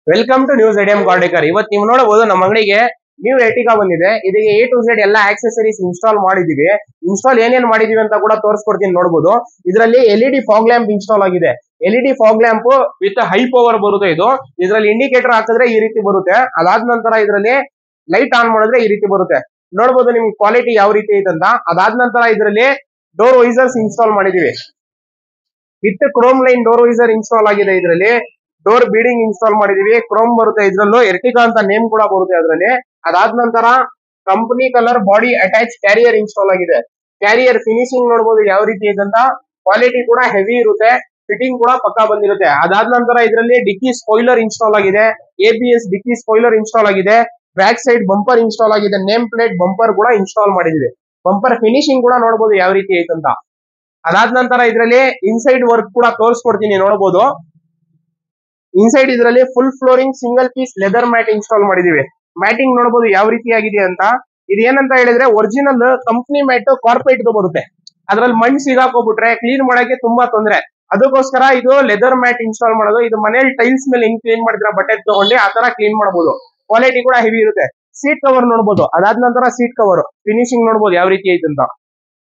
Welcome to news ADM car decor ಇವತ್ತು ನೀವು ನೋಡಬಹುದು ನಮ್ಮ ಅಂಗಡಿಗೆ ನ್ಯೂ ಎಟಿಕಾ ಬಂದಿದೆ ಇದಕ್ಕೆ ಎ ಟು ಝೆಡ್ ಎಲ್ಲ ಆಕ್ಸೆಸರೀಸ್ ಇನ್ಸ್ಟಾಲ್ ಮಾಡಿದೀವಿ ಇನ್ಸ್ಟಾಲ್ ಏನೇನ್ ಮಾಡಿದೀವಿ ಅಂತ ಕೂಡ ತೋರಿಸ್ಕೊಡ್ತೀನಿ ನೋಡಬಹುದು ಇದರಲ್ಲಿ L E D fog lamp install ಆಗಿದೆ L E D fog lamp with high power ಬರುತ್ತೆ ಇದು ಇದರಲ್ಲಿ ಇಂಡಿಕೇಟರ್ ಹಾಕಿದ್ರೆ ಈ ರೀತಿ ಬರುತ್ತೆ ಅದಾದ ನಂತರ ಇದರಲ್ಲಿ ಲೈಟ್ ಆನ್ ಮಾಡಿದ್ರೆ ಈ ರೀತಿ ಬರುತ್ತೆ ನೋಡಬಹುದು ನಿಮ್ಗೆ ಕ್ವಾಲಿಟಿ ಯಾವ ರೀತಿ ಐತೆ ಅಂತ ಅದಾದ ನಂತರ ಇದರಲ್ಲಿ ಡೋರ್ ವೈಸರ್ಸ್ ಇನ್ಸ್ಟಾಲ್ ಮಾಡಿದೀವಿ with chrome line door visor install ಆಗಿದೆ ಇದರಲ್ಲಿ ಡೋರ್ ಬೀಡಿಂಗ್ ಇನ್ಸ್ಟಾಲ್ ಮಾಡಿದೀವಿ ಕ್ರೋಮ್ ಬರುತ್ತೆ ಇದ್ರಲ್ಲೂ ಎರ್ಟಿಕಾ ಅಂತ ನೇಮ್ ಕೂಡ ಬರುತ್ತೆ ಅದರಲ್ಲಿ ಅದಾದ ನಂತರ company colour body attach carrier install ಆಗಿದೆ ಕ್ಯಾರಿಯರ್ ಫಿನಿಶಿಂಗ್ ನೋಡಬಹುದು ಯಾವ ರೀತಿ ಇದೆ ಅಂತ ಕ್ವಾಲಿಟಿ ಕೂಡ ಹೆವಿ ಇರುತ್ತೆ ಫಿಟ್ಟಿಂಗ್ ಕೂಡ ಪಕ್ಕಾ ಬಂದಿರುತ್ತೆ ಅದಾದ ನಂತರ ಇದರಲ್ಲಿ ಡಿಕ್ಕಿ ಸ್ಪಾಯ್ಲರ್ ಇನ್ಸ್ಟಾಲ್ ಆಗಿದೆ A B S dickey spoiler install ಆಗಿದೆ ಬ್ಯಾಕ್ ಸೈಡ್ ಬಂಪರ್ ಇನ್ಸ್ಟಾಲ್ ಆಗಿದೆ ನೇಮ್ ಪ್ಲೇಟ್ ಬಂಪರ್ ಕೂಡ ಇನ್ಸ್ಟಾಲ್ ಮಾಡಿದೀವಿ ಬಂಪರ್ ಫಿನಿಶಿಂಗ್ ಕೂಡ ನೋಡಬಹುದು ಯಾವ ರೀತಿ ಐತಂತ ಅದಾದ ನಂತರ ಇದರಲ್ಲಿ ಇನ್ಸೈಡ್ ವರ್ಕ್ ಕೂಡ ತೋರಿಸ್ಕೊಡ್ತೀನಿ ನೋಡಬಹುದು ಇನ್ಸೈಡ್ ಇದರಲ್ಲಿ full flooring single piece leather mat install ಮಾಡಿದೀವಿ ಮ್ಯಾಟಿಂಗ್ ನೋಡಬಹುದು ಯಾವ ರೀತಿ ಆಗಿದೆ ಅಂತ ಇದು ಏನಂತ ಹೇಳಿದ್ರೆ ಒರಿಜಿನಲ್ ಕಂಪ್ನಿ ಮ್ಯಾಟ್ ಕಾರ್ಪೊರೇಟ್ ಬರುತ್ತೆ ಅದ್ರಲ್ಲಿ ಮಣ್ಣು ಸಿಗಾಕೋಬಿಟ್ರೆ ಕ್ಲೀನ್ ಮಾಡಕ್ಕೆ ತುಂಬಾ ತೊಂದ್ರೆ ಅದಕ್ಕೋಸ್ಕರ ಇದು ಲೆದರ್ ಮ್ಯಾಟ್ ಇನ್ಸ್ಟಾಲ್ ಮಾಡೋದು ಇದು ಮನೇಲಿ ಟೈಲ್ಸ್ ಮೇಲೆ ಹೆಂಗ್ ಕ್ಲೀನ್ ಮಾಡಿದ್ರ ಬಟ್ಟೆ ತಗೊಂಡು ಆ ತರ ಕ್ಲೀನ್ ಮಾಡಬಹುದು ಕ್ವಾಲಿಟಿ ಕೂಡ ಹೆವಿ ಇರುತ್ತೆ ಸೀಟ್ ಕವರ್ ನೋಡಬಹುದು ಅದಾದ ನಂತರ ಸೀಟ್ ಕವರ್ ಫಿನಿಶಿಂಗ್ ನೋಡಬಹುದು ಯಾವ ರೀತಿ ಐತೆ ಅಂತ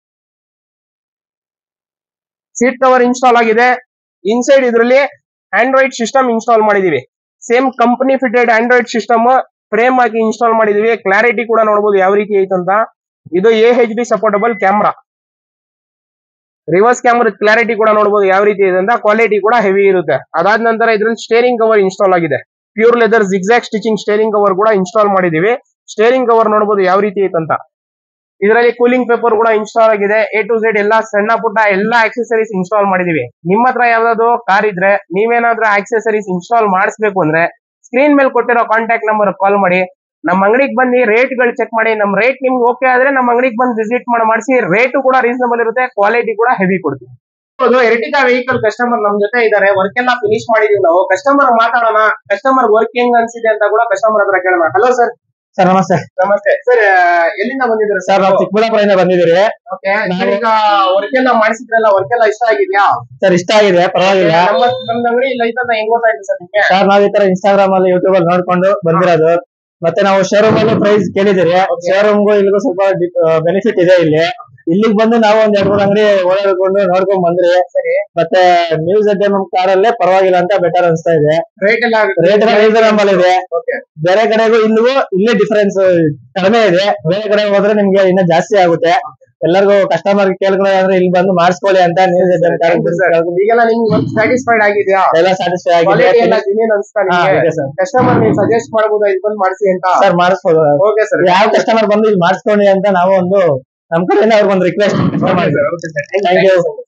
ಸೀಟ್ ಕವರ್ ಇನ್ಸ್ಟಾಲ್ ಆಗಿದೆ ಇನ್ಸೈಡ್ ಇದರಲ್ಲಿ ಆಂಡ್ರಾಯ್ಡ್ ಸಿಸ್ಟಮ್ ಇನ್ಸ್ಟಾಲ್ ಮಾಡಿದೀವಿ same company fitted Android system frame ಹಾಕಿ ಇನ್ಸ್ಟಾಲ್ ಮಾಡಿದೀವಿ ಕ್ಲಾರಿಟಿ ಕೂಡ ನೋಡಬಹುದು ಯಾವ ರೀತಿ ಐತಂತ ಇದು A H D supportable camera reverse camera clarity ಕೂಡ ನೋಡಬಹುದು ಯಾವ ರೀತಿ ಇದೆ ಅಂತ ಕ್ವಾಲಿಟಿ ಕೂಡ ಹೆವಿ ಇರುತ್ತೆ ಅದಾದ ನಂತರ ಇದ್ರಲ್ಲಿ ಸ್ಟೇರಿಂಗ್ ಕವರ್ ಇನ್ಸ್ಟಾಲ್ ಆಗಿದೆ pure leather zigzag stitching steering cover ಕೂಡ ಇನ್ಸ್ಟಾಲ್ ಮಾಡಿದೀವಿ ಸ್ಟೇರಿಂಗ್ ಕವರ್ ನೋಡಬಹುದು ಯಾವ ರೀತಿ ಐತಂತ ಇದರಲ್ಲಿ ಕೂಲಿಂಗ್ ಪೇಪರ್ ಕೂಡ ಇನ್ಸ್ಟಾಲ್ ಆಗಿದೆ ಎ ಟು ಝೆಡ್ ಎಲ್ಲ ಸಣ್ಣ ಪುಟ್ಟ ಎಲ್ಲ ಆಕ್ಸೆಸರೀಸ್ ಇನ್ಸ್ಟಾಲ್ ಮಾಡಿದೀವಿ ನಿಮ್ಮ ಹತ್ರ ಯಾವ್ದಾದ್ರು ಕಾರ್ ಇದ್ರೆ ನೀವೇನಾದ್ರೂ ಆಕ್ಸೆಸರೀಸ್ ಇನ್ಸ್ಟಾಲ್ ಮಾಡಿಸ್ಬೇಕು ಅಂದ್ರೆ ಸ್ಕ್ರೀನ್ ಮೇಲೆ ಕೊಟ್ಟಿರೋ ಕಾಂಟ್ಯಾಕ್ಟ್ ನಂಬರ್ ಕಾಲ್ ಮಾಡಿ ನಮ್ಮ ಅಂಗಡಿಗೆ ಬಂದು ರೇಟ್ ಗಳು ಚೆಕ್ ಮಾಡಿ ನಮ್ ರೇಟ್ ನಿಮ್ಗೆ ಓಕೆ ಆದ್ರೆ ನಮ್ಮ ಅಂಗಡಿಗೆ ಬಂದು ವಿಸಿಟ್ ಮಾಡಿ ಮಾಡಿಸಿ ರೇಟ್ ಕೂಡ ರೀಸನಬಲ್ ಇರುತ್ತೆ ಕ್ವಾಲಿಟಿ ಕೂಡ ಹೆವಿ ಕೊಡ್ತೀವಿ ಹೌದು ಎರ್ಟಿಕಾ ವೆಹಿಕಲ್ ಕಸ್ಟಮರ್ ನಮ್ ಜೊತೆ ಇದಾರೆ ವರ್ಕ್ ಎಲ್ಲ ಫಿನಿಶ್ ಮಾಡಿದೀವಿ ನಾವು ಕಸ್ಟಮರ್ ಮಾತಾಡೋಣ ಕಸ್ಟಮರ್ ವರ್ಕ್ ಹೆಂಗ್ ಅನ್ಸಿದೆ ಅಂತ ಕೂಡ ಕಸ್ಟಮರ್ ಹತ್ರ ಕೇಳೋಣ ಹಲೋ ಸರ್ ಸರ್ ನಮಸ್ತೆ ನಮಸ್ತೆ ಸರ್ ಎಲ್ಲಿಂದ ಬಂದಿದ್ದೀರಾ ಸರ್ ನಾವು ಚಿಕ್ಕಬಳ್ಳಾಪುರದಿಂದ ಬಂದಿದ್ದೀರಿ ಓಕೆ ಈಗ ವರ್ಕ್ ಎಲ್ಲ ಮಾಡಿಸಿದ್ರಲ್ಲ ವರ್ಕ್ ಎಲ್ಲ ಇಷ್ಟ ಆಗಿದ್ಯಾ ಸರ್ ಇಷ್ಟ ಆಗಿದೆ ಪರವಾಗಿಲ್ಲ ನಮ್ಮ ನಮ್ದು ಅಂಗಡಿ ಇಲ್ಲ ಐತಂತ ಹೆಂಗ್ ಗೊತ್ತಾಯ್ತು ಸರ್ ನಿಮ್ಗೆ ಸರ್ ನಾವ್ ಈ ತರ ಇನ್ಸ್ಟಾಗ್ರಾಮ್ ಅಲ್ಲಿ ಯೂಟ್ಯೂಬ್ ಅಲ್ಲಿ ನೋಡ್ಕೊಂಡು ಬಂದಿರೋದು ಮತ್ತೆ ನಾವು ಶೋರೂಮ್ ಅಲ್ಲಿ ಪ್ರೈಸ್ ಕೇಳಿದಿರಿ ಶೋರೂಮ್ಗೂ ಇಲ್ಲಿಗೂ ಸ್ವಲ್ಪ ಬೆನಿಫಿಟ್ ಇದೆ ಇಲ್ಲಿ ಇಲ್ಲಿಗೆ ಬಂದು ನಾವು ಒಂದ್ ಎರಡ್ ಮೂರು ಅಂಗಡಿ ಓಡಾಡ್ಕೊಂಡು ನೋಡ್ಕೊಂಡ್ ಬಂದ್ರಿ ಮತ್ತೆ ನ್ಯೂಸ್ ಎಡ್ ಎಂ ಕಾರ್ ಅಲ್ಲೇ ಪರವಾಗಿಲ್ಲ ಅಂತ ಬೆಟರ್ ಅನ್ಸ್ತಾ ಇದೆ ರೇಟ್ ಎಲ್ಲ ರೇಟ್ ರೀಸನಬಲ್ ಇದೆ ಓಕೆ ಬೇರೆ ಕಡೆಗೂ ಇಲ್ಲಿಗೂ ಇಲ್ಲೇ ಡಿಫರೆನ್ಸ್ ಕಡಿಮೆ ಇದೆ ಬೇರೆ ಕಡೆ ಹೋದ್ರೆ ನಿಮ್ಗೆ ಇನ್ನ ಜಾಸ್ತಿ ಆಗುತ್ತೆ ಎಲ್ಲರಿಗೂ ಕಸ್ಟಮರ್ ಕೇಳ್ಕೊಳ್ಳೋದಂದ್ರೆ ಇಲ್ಲಿ ಬಂದು ಮಾಡಿಸ್ಕೊಳ್ಳಿ ಅಂತ ನ್ಯೂಸ್ ಎಡ್ ಎಂ ಕಾರ್ ಈಗೆಲ್ಲ ನಿಮ್ಗೆ ವರ್ಕ್ ಸ್ಯಾಟಿಸ್ಫೈಡ್ ಆಗಿದ್ಯಾ ಎಲ್ಲ ಸ್ಯಾಟಿಸ್ಫೈ ಕ್ವಾಲಿಟಿ ಎಲ್ಲ ಆಗಿದೆ ಜಿನೇನ್ ಅನ್ಸ್ತಾ ಹಾ, ನಿಮ್ಗೆ ಇದೆ ಸರ್ ಕಸ್ಟಮರ್ ನೀವು ಸಜೆಸ್ಟ್ ಮಾಡಬಹುದು ಇದು ಬಂದು ಮಾಡಿಸಿ ಅಂತ ಸರ್ ಮಾಡಿಸ್ಬೋದು ಓಕೆ ಸರ್ ಯಾವ ಕಸ್ಟಮರ್ ಬಂದು ಇಲ್ಲಿ ಮಾಡಿಸ್ಕೊಳ್ಳಿ ಅಂತ ನಾವು ಒಂದು ನಮ್ ಕಡೆಯಿಂದ ಅವ್ರಿಗೆ ಒಂದು request okay sir okay sir Thank you.